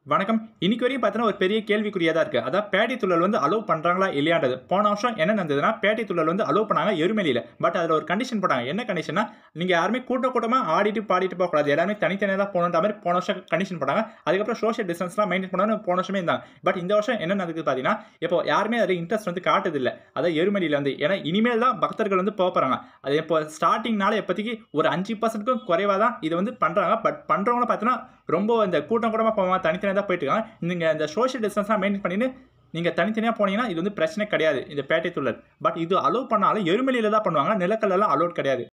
வணக்கம் இன்னைக்கு வரையும் பார்த்தீங்கன்னா ஒரு பெரிய கேள்விக்குறியாக தான் இருக்குது அதான் பேட்டி துள்ளல் வந்து அலோவ் பண்ணுறாங்களா இல்லையான்றது போன வருஷம் என்ன நடந்ததுன்னா பேட்டி துள்ளல் வந்து அலோவ் பண்ணாங்க எருமெலியில் பட் அதில் ஒரு கண்டிஷன் போட்டாங்க என்ன கண்டிஷன்னா நீங்கள் யாருமே கூட்ட கூட்டமாக ஆடிட்டு பாடிட்டு போகக்கூடாது எல்லாருமே தனித்தனியாக தான் போகணுன்ற மாதிரி போன வருஷம் கண்டிஷன் போட்டாங்க அதுக்கப்புறம் சோஷியல் டிஸ்டன்ஸ்லாம் மெயின்டைன் பண்ணணும் போன வருஷமே இருந்தாங்க பட் இந்த வருஷம் என்ன நடக்குது பார்த்தீங்கன்னா இப்போ யாருமே அதில் இன்ட்ரெஸ்ட் வந்து காட்டுதில்லை அதான் எருமெலியில் வந்து ஏன்னா இனிமேல் தான் பக்தர்கள் வந்து போக போகிறாங்க அது இப்போ ஸ்டார்டிங்னால இப்போதைக்கு ஒரு அஞ்சு பர்சன்ட்டுக்கும் குறைவாக தான் இது வந்து பண்ணுறாங்க பட் பண்ணுறவங்களும் பார்த்தீங்கன்னா ரொம்ப இந்த கூட்டம் கூட்டமாக போவாங்க தனித்தனியாக தான் போயிட்டு இருக்காங்க நீங்கள் இந்த சோஷியல் டிஸ்டன்ஸ்லாம் மெயின்டைன் பண்ணிட்டு நீங்கள் தனித்தனியாக போனீங்கன்னா இது வந்து பிரச்சனை கிடையாது இந்த பேட்டை துள்ளல் பட் இது அலோவ் பண்ணாலும் எருமலியில் தான் பண்ணுவாங்க நிலக்கல்லாம் அலோட் கிடையாது